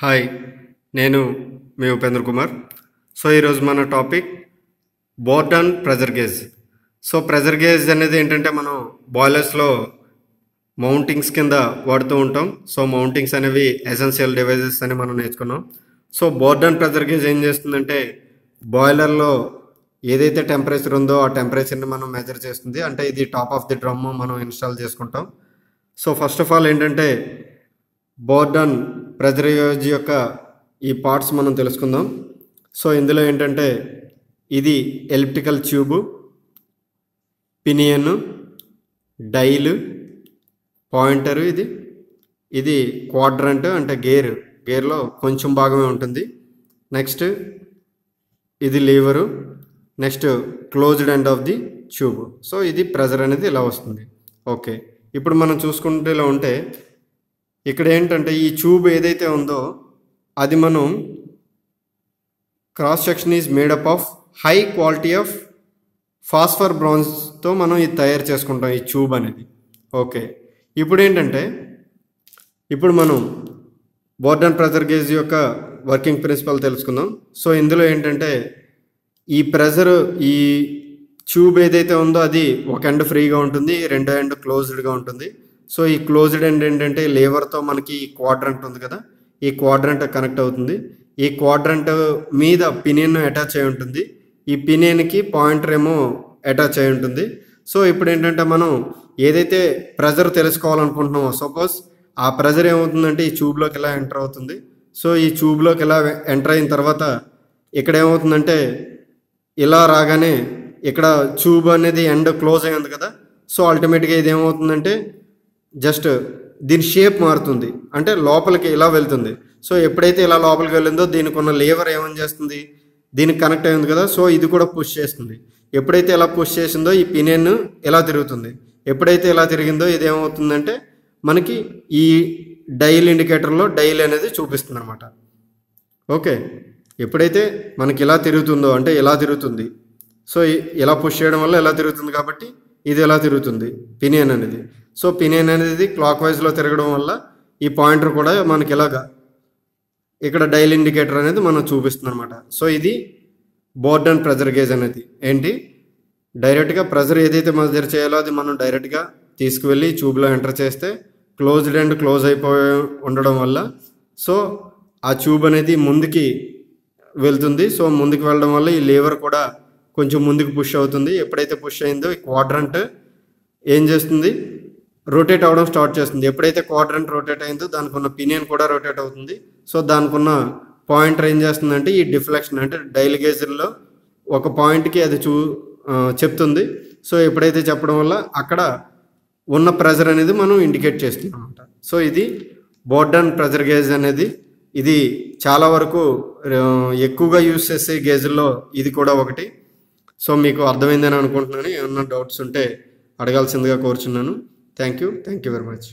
hi నేను మీ Upendra Kumar so ఈరోజు మన topic Bourdon pressure gauge so pressure gauge అనేది ఏంటంటే మనం బాయిలర్స్లో మౌంటింగ్స్ కింద వాడుతూ ఉంటాం సో మౌంటింగ్స్ అనేవి ఎసెన్షియల్ డివైజెస్ అని మనం నేర్చుకున్నాం సో బోర్డన్ ప్రెజర్ గేజ్ ఏం చేస్తుందంటే బాయిలర్లో ఏదైతే టెంపరేచర్ ఉందో ఆ టెంపరేచర్ని మనం మెజర్ చేస్తుంది అంటే ఇది టాప్ ఆఫ్ ది డ్రమ్ మనం ఇన్స్టాల్ చేసుకుంటాం సో ఫస్ట్ ఆఫ్ ఆల్ ఏంటంటే బోర్డన్ ప్రెజరేజ్ యొక్క ఈ పార్ట్స్ మనం తెలుసుకుందాం సో ఇందులో ఏంటంటే ఇది elliptical tube pinion dial pointer ఇది ఇది క్వాడ్రంట్ అంటే గేర్ గేర్లో కొంచెం భాగమే ఉంటుంది నెక్స్ట్ ఇది lever next closed end of the tube so ఇది ప్రెజర్ అనేది ఇలా వస్తుంది ఓకే ఇప్పుడు మనం చూసుకుంటే ఇలా ఉంటే ఇక్కడ ఏంటంటే ఈ ట్యూబ్ ఏదైతే ఉందో అది మనం cross section is made up of high quality of phosphor బ్రాంజ్తో మనం ఇది తయారు చేసుకుంటాం ఈ ట్యూబ్ అనేది ఓకే ఇప్పుడు ఏంటంటే ఇప్పుడు మనం బోర్డన్ ప్రెజర్ గేజ్ యొక్క వర్కింగ్ ప్రిన్సిపల్ తెలుసుకుందాం సో ఇందులో ఏంటంటే ఈ ప్రెజర్ ఈ ట్యూబ్ ఏదైతే ఉందో అది ఒక ఎండ్ ఫ్రీగా ఉంటుంది రెండో ఎండ్ క్లోజ్డ్గా ఉంటుంది సో ఈ క్లోజ్డ్ ఎండ్ ఏంటంటే లేవర్తో మనకి ఈ క్వాడ్రంట్ ఉంది కదా ఈ క్వాడ్రంట్ కనెక్ట్ అవుతుంది ఈ క్వాడ్రంట్ మీద పినియన్ అటాచ్ అయి ఉంటుంది ఈ పినియన్కి పాయింటర్ ఏమో అటాచ్ అయి ఉంటుంది సో ఇప్పుడు ఏంటంటే మనం ఏదైతే ప్రెజర్ తెలుసుకోవాలనుకుంటున్నామో సపోజ్ ఆ ప్రెజర్ ఏమవుతుందంటే ఈ ట్యూబ్లోకి ఇలా ఎంటర్ అవుతుంది సో ఈ ట్యూబ్లోకి ఇలా ఎంటర్ అయిన తర్వాత ఇక్కడ ఏమవుతుందంటే ఇలా రాగానే ఇక్కడ ట్యూబ్ అనేది ఎండ్ క్లోజ్ అయి ఉంది కదా సో అల్టిమేట్గా ఇది ఏమవుతుందంటే జస్ట్ దీని షేప్ మారుతుంది అంటే లోపలికి ఇలా వెళ్తుంది సో ఎప్పుడైతే ఇలా లోపలికి వెళ్ళిందో దీనికి ఉన్న లేవర్ ఏమని చేస్తుంది దీనికి కనెక్ట్ అయింది కదా సో ఇది కూడా పుష్ చేస్తుంది ఎప్పుడైతే ఇలా పుష్ చేసిందో ఈ పినియన్ ఇలా తిరుగుతుంది ఎప్పుడైతే ఇలా తిరిగిందో ఇది ఏమవుతుందంటే మనకి ఈ డైల్ ఇండికేటర్లో డైల్ అనేది చూపిస్తుంది అనమాట ఓకే ఎప్పుడైతే మనకి ఇలా తిరుగుతుందో అంటే ఇలా తిరుగుతుంది సో ఇ- ఇలా పుష్ చేయడం వల్ల ఇలా తిరుగుతుంది కాబట్టి ఇది ఎలా తిరుగుతుంది పినియన్ అనేది సో పినియన్ అనేది క్లాక్ వైజ్లో తిరగడం వల్ల ఈ పాయింటర్ కూడా మనకి ఇలాగా ఇక్కడ డైల్ ఇండికేటర్ అనేది మనం చూపిస్తుంది అనమాట సో ఇది బోర్డన్ ప్రెజర్ గేజ్ అనేది ఏంటి డైరెక్ట్గా ప్రెజర్ ఏదైతే మెజర్ చేయాలో అది మనం డైరెక్ట్గా తీసుకువెళ్ళి ట్యూబ్లో ఎంటర్ చేస్తే క్లోజ్డ్ అండ్ క్లోజ్ అయిపోయి ఉండడం వల్ల సో ఆ ట్యూబ్ అనేది ముందుకి వెళ్తుంది సో ముందుకు వెళ్ళడం వల్ల ఈ లేవర్ కూడా కొంచెం ముందుకు పుష్ అవుతుంది ఎప్పుడైతే పుష్ అయిందో ఈ క్వాడ్రంట్ ఏం చేస్తుంది రొటేట్ అవడం స్టార్ట్ చేస్తుంది ఎప్పుడైతే క్వాడ్రంట్ రొటేట్ అయిందో దానికి ఉన్న పినియన్ కూడా రొటేట్ అవుతుంది సో దానికి ఉన్న పాయింటర్ ఏం చేస్తుందంటే ఈ డిఫ్లెక్షన్ అంటే డైల్ గేజర్లో ఒక పాయింట్కి అది చూ ఆ, చెప్తుంది సో ఎప్పుడైతే చెప్పడం వల్ల అక్కడ ఉన్న ప్రెజర్ అనేది మనం ఇండికేట్ చేస్తున్నాం అనమాట సో ఇది బోర్డన్ ప్రెజర్ గేజ్ అనేది ఇది చాలా వరకు ఆ, ఎక్కువగా యూస్ చేసే గేజ్ల్లో ఇది కూడా ఒకటి సో మీకు అర్థమైందని అనుకుంటున్నాను ఏమన్నా డౌట్స్ ఉంటే అడగాల్సిందిగా కోరుచున్నాను thank you thank you very much